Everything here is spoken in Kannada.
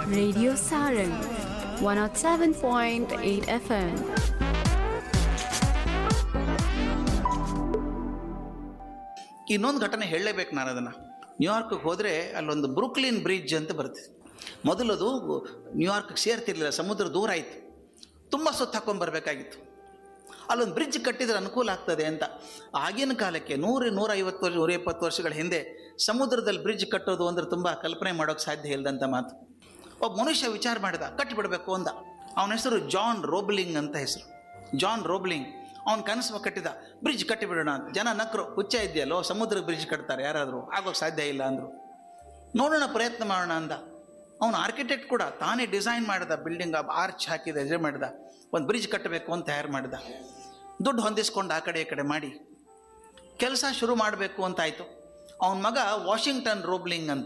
Radio Sarang 107.8 FM. ಇನ್ನೊಂದು ಘಟನೆ ಹೇಳಲೇಬೇಕು ನಾನು ಅದನ್ನು ನ್ಯೂಯಾರ್ಕ್ಗೆ ಹೋದರೆ ಅಲ್ಲೊಂದು ಬ್ರೂಕ್ಲಿನ್ ಬ್ರಿಡ್ಜ್ ಅಂತ ಬರುತ್ತೆ ಮೊದಲದು ನ್ಯೂಯಾರ್ಕ್ಗೆ ಸೇರ್ತಿರ್ಲಿಲ್ಲ ಸಮುದ್ರ ದೂರ ಆಯಿತು ತುಂಬ ಸುತ್ತ ಹಾಕೊಂಡ್ಬರ್ಬೇಕಾಗಿತ್ತು ಅಲ್ಲೊಂದು ಬ್ರಿಡ್ಜ್ ಕಟ್ಟಿದ್ರೆ ಅನುಕೂಲ ಆಗ್ತದೆ ಅಂತ ಆಗಿನ ಕಾಲಕ್ಕೆ ನೂರು ನೂರ ಐವತ್ತು ವರ್ಷ ನೂರ ಇಪ್ಪತ್ತು ವರ್ಷಗಳ ಹಿಂದೆ ಸಮುದ್ರದಲ್ಲಿ ಬ್ರಿಡ್ಜ್ ಕಟ್ಟೋದು ಅಂದ್ರೆ ತುಂಬ ಕಲ್ಪನೆ ಮಾಡೋಕ್ಕೆ ಸಾಧ್ಯ ಇಲ್ಲದಂಥ ಮಾತು ಒಬ್ಬ ಮನುಷ್ಯ ವಿಚಾರ ಮಾಡಿದ ಕಟ್ಟಿಬಿಡಬೇಕು ಅಂದ ಅವನ ಹೆಸರು ಜಾನ್ ರೋಬ್ಲಿಂಗ್ ಅಂತ ಹೆಸರು ಜಾನ್ ರೋಬ್ಲಿಂಗ್ ಅವ್ನು ಕನಸು ಕಟ್ಟಿದ ಬ್ರಿಡ್ಜ್ ಕಟ್ಟಿಬಿಡೋಣ ಅಂತ ಜನ ನಕ್ರು ಹುಚ್ಚ ಇದೆಯಲ್ಲೋ ಸಮುದ್ರ ಬ್ರಿಡ್ಜ್ ಕಟ್ತಾರೆ ಯಾರಾದರೂ ಆಗೋಕ್ಕೆ ಸಾಧ್ಯ ಇಲ್ಲ ಅಂದರು ನೋಡೋಣ ಪ್ರಯತ್ನ ಮಾಡೋಣ ಅಂದ ಅವನು ಆರ್ಕಿಟೆಕ್ಟ್ ಕೂಡ ತಾನೇ ಡಿಸೈನ್ ಮಾಡಿದ ಬಿಲ್ಡಿಂಗ್ ಆರ್ಚ್ ಹಾಕಿದ ಇದು ಮಾಡಿದ ಒಂದು ಬ್ರಿಡ್ಜ್ ಕಟ್ಟಬೇಕು ಅಂತ ತಯಾರು ಮಾಡಿದ ದುಡ್ಡು ಹೊಂದಿಸ್ಕೊಂಡು ಆ ಕಡೆ ಈ ಕಡೆ ಮಾಡಿ ಕೆಲಸ ಶುರು ಮಾಡಬೇಕು ಅಂತ ಆಯಿತು ಅವನ ಮಗ ವಾಷಿಂಗ್ಟನ್ ರೋಬ್ಲಿಂಗ್ ಅಂತ